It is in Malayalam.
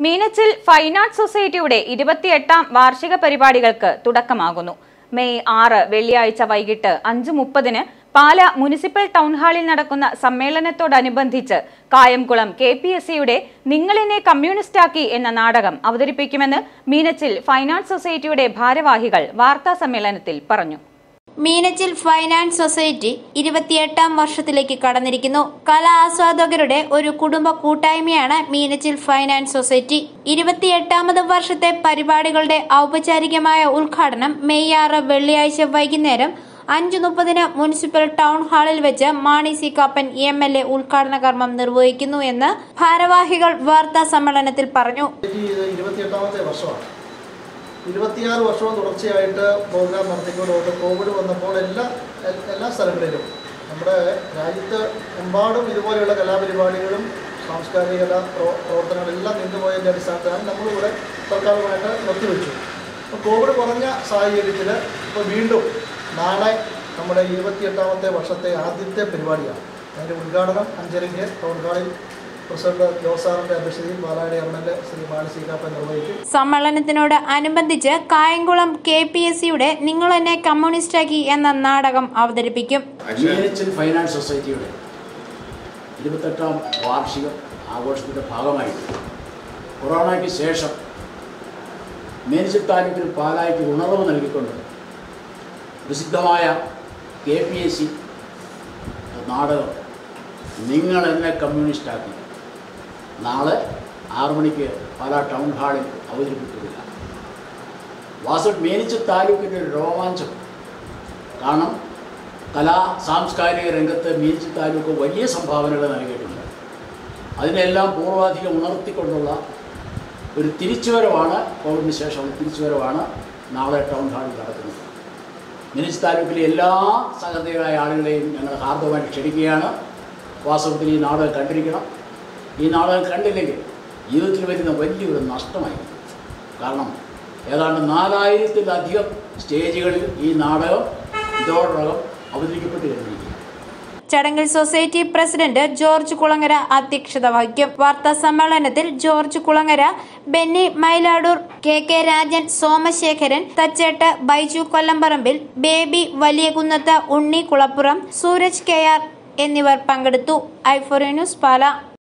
മീനച്ചിൽ ഫൈൻ ആർട്സ് സൊസൈറ്റിയുടെ ഇരുപത്തിയെട്ടാം വാർഷിക പരിപാടികൾക്ക് തുടക്കമാകുന്നു മെയ് ആറ് വെള്ളിയാഴ്ച വൈകിട്ട് അഞ്ച് മുപ്പതിന് പാല മുനിസിപ്പൽ ടൗൺ ഹാളിൽ നടക്കുന്ന സമ്മേളനത്തോടനുബന്ധിച്ച് കായംകുളം കെ പി എസ് സിയുടെ നിങ്ങളെന്നെ കമ്മ്യൂണിസ്റ്റാക്കി എന്ന നാടകം അവതരിപ്പിക്കുമെന്ന് മീനച്ചിൽ ഫൈൻ ആർട്സ് സൊസൈറ്റിയുടെ ഭാരവാഹികൾ വാർത്താ സമ്മേളനത്തിൽ പറഞ്ഞു മീനച്ചിൽ ഫൈനാൻസ് സൊസൈറ്റി ഇരുപത്തിയെട്ടാം വർഷത്തിലേക്ക് കടന്നിരിക്കുന്നു കലാ ആസ്വാദകരുടെ ഒരു കുടുംബ കൂട്ടായ്മയാണ് മീനച്ചിൽ ഫൈനാൻസ് സൊസൈറ്റി ഇരുപത്തിയെട്ടാമത് വർഷത്തെ പരിപാടികളുടെ ഔപചാരികമായ ഉദ്ഘാടനം മെയ് ആറ് വെള്ളിയാഴ്ച വൈകുന്നേരം അഞ്ചു മുപ്പതിന് മുനിസിപ്പൽ ടൗൺ ഹാളിൽ വെച്ച് Mani C Kappan M L A ഉദ്ഘാടന കർമ്മം നിർവഹിക്കുന്നു എന്ന് ഭാരവാഹികൾ വാർത്താ സമ്മേളനത്തിൽ പറഞ്ഞു ഇത് ഇരുപത്തിയെട്ടാമത്തെ വർഷമാണ് ഇരുപത്തിയാറ് വർഷവും തുടർച്ചയായിട്ട് പ്രോഗ്രാം നടത്തിക്കൊണ്ട് കോവിഡ് വന്നപ്പോൾ എല്ലാ എൽ- എല്ലാ സ്ഥലങ്ങളിലും നമ്മുടെ രാജ്യത്ത് എമ്പാടും ഇതുപോലെയുള്ള കലാപരിപാടികളും സാംസ്കാരിക കലാ പ്രോ- പ്രവർത്തനങ്ങളെല്ലാം നിന്നുപോയതിൻ്റെ അടിസ്ഥാനത്തിലാണ് നമ്മളിവിടെ തൽക്കാലമായിട്ട് നിർത്തിവെച്ചു അപ്പോൾ കോവിഡ് കുറഞ്ഞ സാഹചര്യത്തിൽ ഇപ്പോൾ വീണ്ടും നാളെ നമ്മുടെ ഇരുപത്തിയെട്ടാമത്തെ വർഷത്തെ ആദ്യത്തെ പരിപാടിയാണ് അതിൻ്റെ ഉദ്ഘാടനം അഞ്ചരയ്ക്ക് ടൗൺ ഹാളിൽ പ്രസിഡന്റ് ജോസാറിൻ്റെ അധ്യക്ഷതയിൽ Paladi M L A Shri Manasi Kappan നിർവഹിക്കും സമ്മേളനത്തിനോട് അനുബന്ധിച്ച് കായംകുളം കെ പി എസ് സിയുടെ നിങ്ങൾ എന്നെ കമ്മ്യൂണിസ്റ്റാക്കി എന്ന നാടകം അവതരിപ്പിക്കും മീനച്ചിൽ ഫൈനാൻസ് സൊസൈറ്റിയുടെ ഇരുപത്തെട്ടാം വാർഷികം ആഘോഷത്തിൻ്റെ ഭാഗമായിട്ട് കൊറോണയ്ക്ക് ശേഷം മീനച്ചിൽ താലൂക്കിൽ പാലായ്ക്ക് ഉണർവ് നൽകിക്കൊണ്ട് പ്രസിദ്ധമായ കെ പി എസ് സി നാടകം നിങ്ങൾ എന്നെ കമ്മ്യൂണിസ്റ്റാക്കി നാളെ ആറു മണിക്ക് പാലാ ടൗൺ ഹാളിൽ അവതരിപ്പിക്കുകയില്ല വാസു മീനച്ചിൽ താലൂക്കിൻ്റെ ഒരു രോമാഞ്ചം കാരണം കലാ സാംസ്കാരിക രംഗത്ത് മീൻചി താലൂക്ക് വലിയ സംഭാവനകൾ നൽകിയിട്ടുണ്ട് അതിനെല്ലാം പൂർവാധികം ഉണർത്തിക്കൊണ്ടുള്ള ഒരു തിരിച്ചുവരവാണ് കോവിഡിന് ശേഷമുള്ള തിരിച്ചുവരവാണ് നാളെ ടൗൺ ഹാളിൽ നടക്കുന്നത് മിനിച്ച് താലൂക്കിലെ എല്ലാ സഹൃദയരായ ആളുകളെയും ഞങ്ങൾ ഹാർദവമായിട്ട് ക്ഷണിക്കുകയാണ് വാസ്തവത്തിൽ ഈ നാടകം കണ്ടിരിക്കണം ഈ നാടകം കണ്ടില്ലെങ്കിൽ ജീവിതത്തിൽ വരുന്ന വലിയൊരു നഷ്ടമായിരിക്കും കാരണം ഏതാണ്ട് നാലായിരത്തിലധികം സ്റ്റേജുകളിൽ ഈ നാടകം ഇതോടകം അവതരിക്കപ്പെട്ട് കഴിഞ്ഞിരിക്കുക ചടങ്ങിൽ സൊസൈറ്റി പ്രസിഡന്റ് ജോർജ് കുളങ്ങര അധ്യക്ഷത വഹിക്കും വാർത്താ സമ്മേളനത്തിൽ George Kulangara Benny Mailadoor K K Rajan Somasekharan Thachettu Baiju Kollamparambil Baby Valiyakunnathu Unni Kulappuram Sooraj K R എന്നിവർ പങ്കെടുത്തു ഐഫോറി ന്യൂസ് പാല